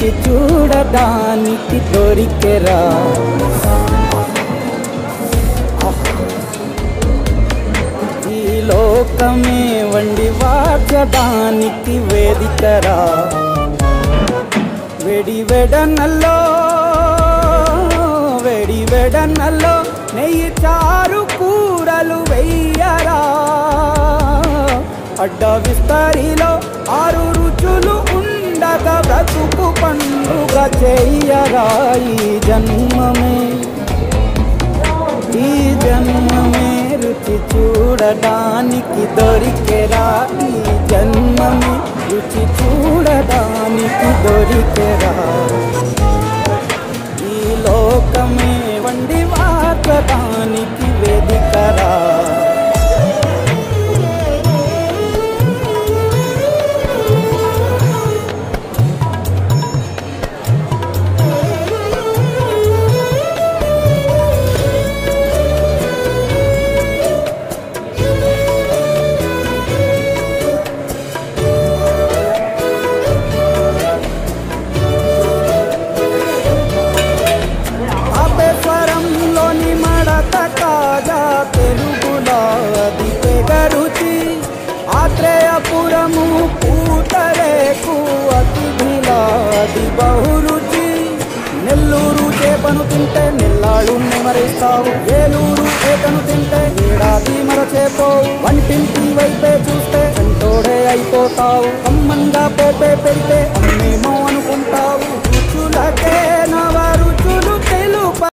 రుచి చూడడానికి దొరికెరా ఈ లోకమే వండి వాచడానికి వేదికరా వెడి వెడనల్లో వెడి వెడనల్లో నెయ్యి చారు కూరలు వెయ్యరా అడ్డ విస్తరిలో ఆరు రుచులు ఉండగా బ్రతుకు పండుగ చెయ్యరా ఈ జన్మమే ఈ జన్మమే రుచి చూడడానికి దొరికెరా ఈ జన్మమే రుచి చూడడానికి దొరికెరా ఈ లోకమే వండి వాచడానికి వేదికరా ఆపేశ్వరంలోని మడత కాజా తెలుగులో అది పెగరుచి ఆత్రేయపురము పూతరేకు అతిథిలా అది బహురుచి నెల్లూరు చేపను తింటే నెల్లాళ్ళు నెమరేస్తావు ఏలూరు ఏటను తింటే ఏడాది మరచేపోవు వంటింటి వైపే చూస్తే చెంటోడే అయిపోతావు అమ్మంగా పోపే పెడితే